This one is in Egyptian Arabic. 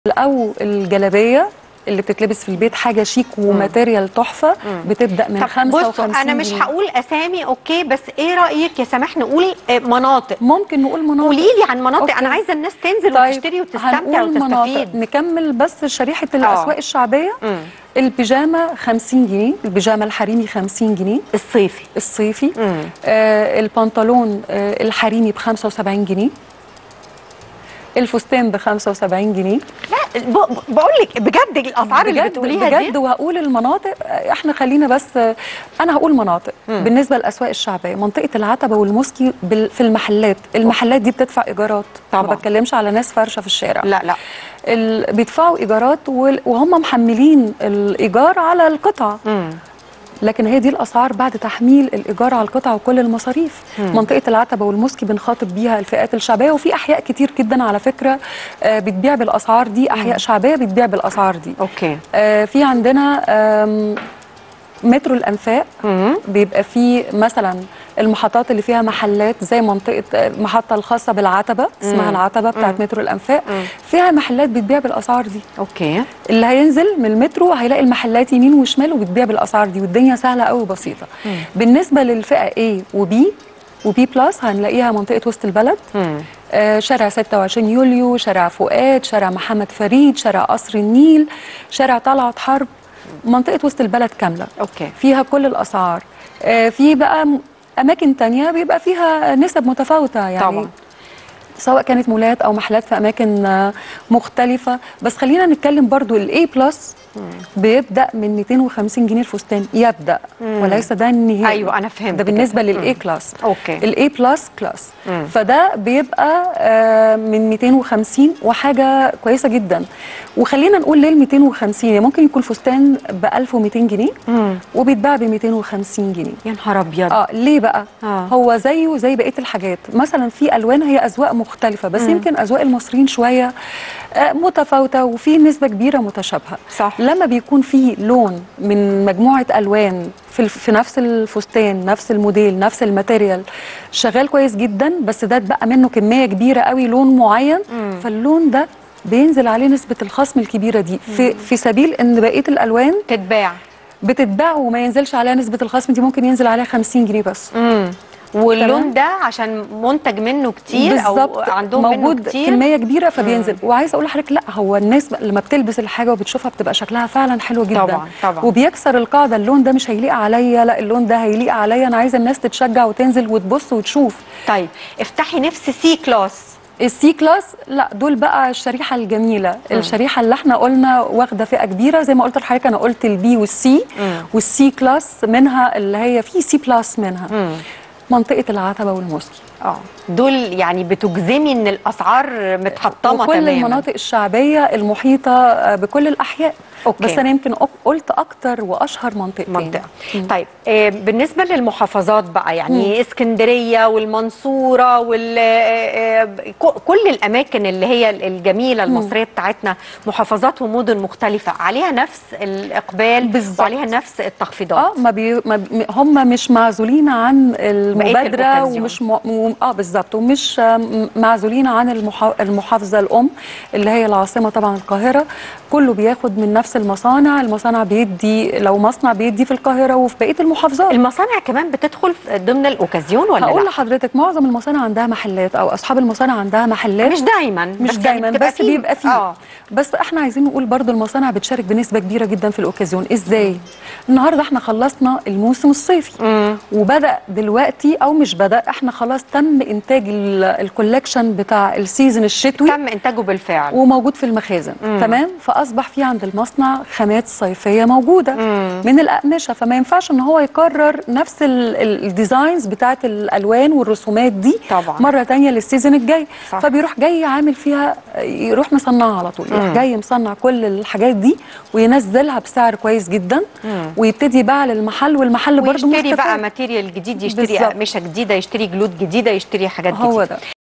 او الجلابيه اللي بتتلبس في البيت حاجه شيك وماتيريال تحفه بتبدا من طب 55 بصوا انا مش جنيه. هقول اسامي اوكي بس ايه رايك يا سماح نقول آه، مناطق ممكن نقول مناطق قولي لي عن مناطق أوكي. انا عايزه الناس تنزل طيب وتشتري وتستمتع هنقول مناطق. وتستفيد نكمل بس شريحه الاسواق الشعبيه مم. البيجامه 50 جنيه البيجامه الحريمي 50 جنيه الصيفي الصيفي مم. آه البنطلون آه الحريمي ب 75 جنيه الفستان ب 75 جنيه لا ب- بقول لك بجد الاسعار اللي بجد بتقوليها بجد دي وهقول المناطق آه، احنا خلينا بس آه، انا هقول مناطق مم. بالنسبه للاسواق الشعبيه منطقه العتبه والموسكي بال- في المحلات المحلات دي بتدفع ايجارات ما طبعا. بتكلمش على ناس فرشه في الشارع لا لا ال... بيدفعوا ايجارات وال- وهم محملين الايجار على القطعه مم. لكن هي دي الاسعار بعد تحميل الايجار على القطع وكل المصاريف مم. منطقه العتبه والموسكي بنخاطب بيها الفئات الشعبيه وفي احياء كتير جدا على فكره آه، بتبيع بالاسعار دي احياء شعبيه بتبيع بالاسعار دي اوكي آه، في عندنا آم، مترو الانفاق مم. بيبقى فيه مثلا المحطات اللي فيها محلات زي منطقه آه، المحطه الخاصه بالعتبه اسمها مم. العتبه بتاعت مم. مترو الانفاق مم. فيها محلات بتبيع بالاسعار دي اوكي اللي هينزل من المترو هيلاقي المحلات يمين وشمال وبتبيع بالاسعار دي والدنيا سهله قوي وبسيطه مم. بالنسبه للفئه A وB وبي بلس هنلاقيها منطقه وسط البلد مم. آه، شارع 26 يوليو شارع فؤاد شارع محمد فريد شارع قصر النيل شارع طلعت حرب منطقه وسط البلد كامله اوكي فيها كل الاسعار آه، في بقى م- اماكن تانية بيبقى فيها نسب متفاوته يعني طبعا سواء كانت مولات او محلات في اماكن آه، مختلفه بس خلينا نتكلم برضو الاي بلس بيبدا من 250 جنيه الفستان يبدا مم. وليس ده النهائي ايوه انا فهمت ده بالنسبه كده. للاي مم. كلاس اوكي الاي بلس كلاس مم. فده بيبقى آه، من 250 وحاجه كويسه جدا وخلينا نقول ليه ال 250 يعني ممكن يكون فستان ب 1200 جنيه مم. وبيتباع ب 250 جنيه يا نهار ابيض اه ليه بقى آه. هو زيه زي بقيه الحاجات مثلا في الوان هي اذواق مختلفه بس مم. يمكن اذواق المصريين شويه آه، متفاوته وفي نسبه كبيره متشابهه صح لما بيكون في لون من مجموعه الوان في الف- في نفس الفستان نفس الموديل نفس الماتيريال شغال كويس جدا بس ده اتبقى منه كميه كبيره قوي لون معين مم. فاللون ده بينزل عليه نسبه الخصم الكبيره دي في في سبيل ان بقيه الالوان تتباع بتتباع وما ينزلش عليها نسبه الخصم دي ممكن ينزل عليها 50 جنيه بس مم. واللون تمام. ده عشان منتج منه كتير او بالظبط عندهم منه موجود كتير كميه كبيره فبينزل وعايزه اقول لحضرتك لا هو الناس لما بتلبس الحاجه وبتشوفها بتبقى شكلها فعلا حلو جدا طبعا طبعا وبيكسر القاعده اللون ده مش هيليق عليا لا اللون ده هيليق عليا انا عايزه الناس تتشجع وتنزل وتبص وتشوف طيب افتحي نفس سي كلاس السي كلاس لا دول بقى الشريحه الجميله الشريحه اللي احنا قلنا واخده فئه كبيره زي ما قلت لحضرتك انا قلت البي والسي مم. والسي كلاس منها اللي هي في سي بلس منها مم. منطقه العتبه والموسكي اه دول يعني بتجزمي ان الاسعار متحطمه وكل تماما المناطق الشعبيه المحيطه آه، بكل الاحياء أوكي. بس انا يمكن أك- قلت اكتر واشهر منطقتين منطقه مم. طيب آه بالنسبه للمحافظات بقى يعني اسكندريه والمنصوره وال آه، آه، ك- كل الاماكن اللي هي الجميله المصريه بتاعتنا محافظات ومدن مختلفه عليها نفس الاقبال بالظبط. وعليها نفس التخفيضات اه ما, بي... ما بي... هم مش معزولين عن المبادره الأوكازيون. ومش م... م... اه بالظبط ومش آم، معزولين عن المحا... المحافظه الام اللي هي العاصمه طبعا القاهره كله بياخد من نفس المصانع المصانع بيدي لو مصنع بيدي في القاهره وفي بقيه المحافظات المصانع كمان بتدخل في- ضمن الاوكازيون ولا هقول لا لحضرتك معظم المصانع عندها محلات او اصحاب المصانع عندها محلات مش دايما مش بس يعني دايما بتبقى بس بيبقى فيه اه بس احنا عايزين نقول برضو المصانع بتشارك بنسبه كبيره جدا في الاوكازيون ازاي النهارده احنا خلصنا الموسم الصيفي مم. وبدا دلوقتي او مش بدا احنا خلاص تم انتاج ال- الكولكشن بتاع السيزون الشتوي تم انتاجه بالفعل وموجود في المخازن مم. تمام فاصبح في عند المصنع خامات صيفيه موجوده مم. من الاقمشه فما ينفعش ان هو يكرر نفس ال- ال- الديزاينز بتاعت الالوان والرسومات دي طبعا مره تانية للسيزون الجاي صح. فبيروح جاي عامل فيها يروح مصنعها على طول يروح مم. جاي مصنع كل الحاجات دي وينزلها بسعر كويس جدا مم. ويبتدي يبيع للمحل والمحل برضه ويشتري بقى مستفاد ماتيريال جديد يشتري بالظبط. اقمشه جديده يشتري جلود جديده يشتري حاجات هو جديده ده